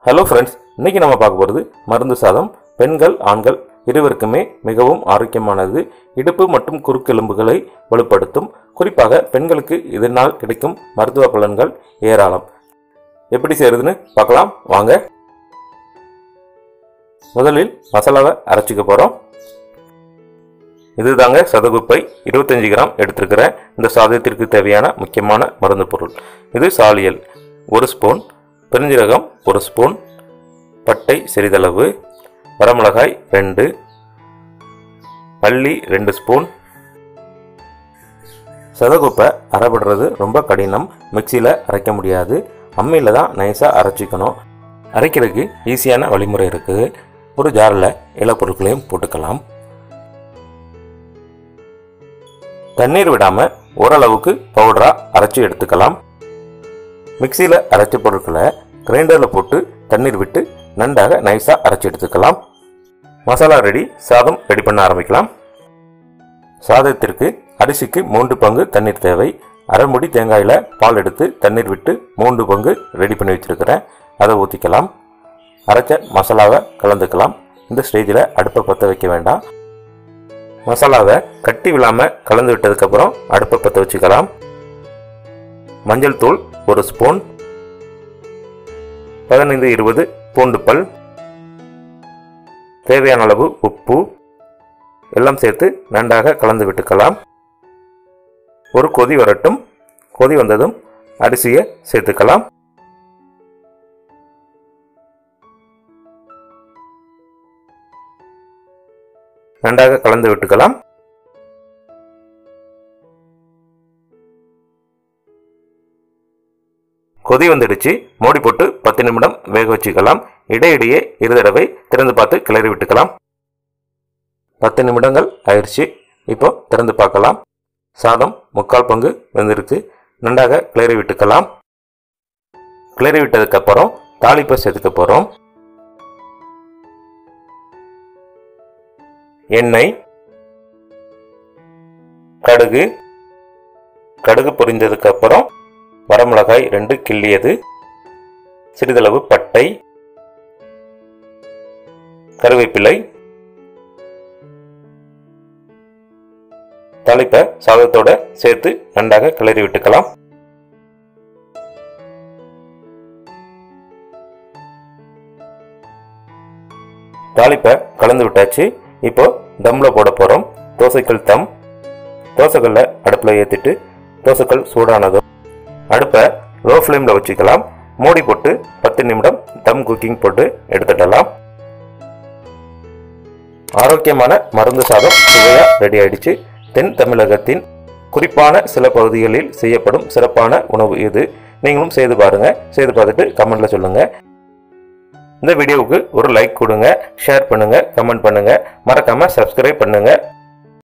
hello friends இன்னைக்கு நம்ம பார்க்க போகிறது மருந்து சாதம் பெண்கள் ஆண்கள் இருவருக்குமே மிகவும் ஆரோக்கியமானது இடுப்பு மற்றும் குறுக்கெலும்புகளை வலுப்படுத்தும் குறிப்பாக பெண்களுக்கு இதனால் கிடைக்கும் மருத்துவ பலன்கள் ஏராளம் எப்படி செய்யறதுன்னு பார்க்கலாம் வாங்க முதலில் மசாலாவை அரைச்சிக்க போகிறோம் இதுதாங்க சதகுப்பை இருபத்தஞ்சி கிராம் எடுத்திருக்கிறேன் இந்த சாதத்திற்கு தேவையான முக்கியமான மருந்து பொருள் இது சாலியல் ஒரு ஸ்பூன் பெருஞ்சீரகம் ஒரு ஸ்பூன் பட்டை சிறிதளவு வரமிளகாய் ரெண்டு மல்லி ரெண்டு ஸ்பூன் சதகுப்பை அரைப்படுறது ரொம்ப கடினம் மிக்சியில் அரைக்க முடியாது அம்மியில் தான் நைஸாக அரைச்சிக்கணும் அரைக்கிறதுக்கு ஈஸியான வழிமுறை இருக்குது ஒரு ஜாரில் எல்லா பொருட்களையும் போட்டுக்கலாம் தண்ணீர் விடாமல் ஓரளவுக்கு பவுடராக அரைச்சி எடுத்துக்கலாம் மிக்சியில் அரைச்ச பொருட்களை கிரைண்டரில் போட்டு தண்ணீர் விட்டு நன்றாக நைஸாக அரைச்சி எடுத்துக்கலாம் மசாலா ரெடி சாதம் ரெடி பண்ண ஆரம்பிக்கலாம் சாதத்திற்கு அரிசிக்கு மூன்று பங்கு தண்ணீர் தேவை அரை முடி தேங்காயில் பால் எடுத்து தண்ணீர் விட்டு மூன்று பங்கு ரெடி பண்ணி வச்சுருக்கிறேன் அதை ஊற்றிக்கலாம் அரைச்ச மசாலாவை கலந்துக்கலாம் இந்த ஸ்டேஜில் அடுப்பை பற்ற வைக்க வேண்டாம் மசாலாவை கட்டி விழாமல் கலந்து விட்டதுக்கப்புறம் அடுப்பை பற்ற வச்சுக்கலாம் மஞ்சள் தூள் ஒரு ஸ்பூன் பதினைந்து இருபது பூண்டு பல் தேவையான அளவு உப்பு எல்லாம் சேர்த்து நன்றாக கலந்து விட்டுக்கலாம் ஒரு கொதி வரட்டும் கொதி வந்ததும் அரிசியை சேர்த்துக்கலாம் நன்றாக கலந்து விட்டுக்கலாம் கொதி வந்துடுச்சு மூடி போட்டு பத்து நிமிடம் வேக வச்சுக்கலாம் இடையிடையே இரு தடவை திறந்து பார்த்து கிளறி விட்டுக்கலாம் பத்து நிமிடங்கள் ஆயிடுச்சு இப்போ திறந்து பார்க்கலாம் சாதம் முக்கால் பங்கு வெந்திருக்கு நன்றாக கிளறி விட்டுக்கலாம் கிளறி விட்டதுக்கப்புறம் தாளிப்பை சேர்த்துக்க போகிறோம் எண்ணெய் கடுகு கடுகு பொரிந்ததுக்கு அப்புறம் வரமிளகாய் ரெண்டு கிள்ளியது சிறிதளவு பட்டை கருவேப்பிலை தாளிப்பை சாதத்தோட சேர்த்து நன்றாக கிளறி விட்டுக்கலாம் தாளிப்பை கலந்து விட்டாச்சு இப்போ தம்ல போட போறோம் தோசைக்கல் தம் தோசைக்கல்ல அடுப்பில் ஏற்றிட்டு தோசைக்கல் சூடானதும் அடுப்பை லோ ஃப்ளேமில் வச்சுக்கலாம் மூடி போட்டு பத்து நிமிடம் தம் குக்கிங் போட்டு எடுத்துடலாம் ஆரோக்கியமான மருந்து சாதம் சுவையாக ரெடி ஆயிடுச்சு தென் தமிழகத்தின் குறிப்பான சில பகுதிகளில் செய்யப்படும் சிறப்பான உணவு இது நீங்களும் செய்து பாருங்க செய்து பார்த்துட்டு கமெண்ட்ல சொல்லுங்க இந்த வீடியோவுக்கு ஒரு லைக் கொடுங்க ஷேர் பண்ணுங்க கமெண்ட் பண்ணுங்க மறக்காம சப்ஸ்கிரைப் பண்ணுங்க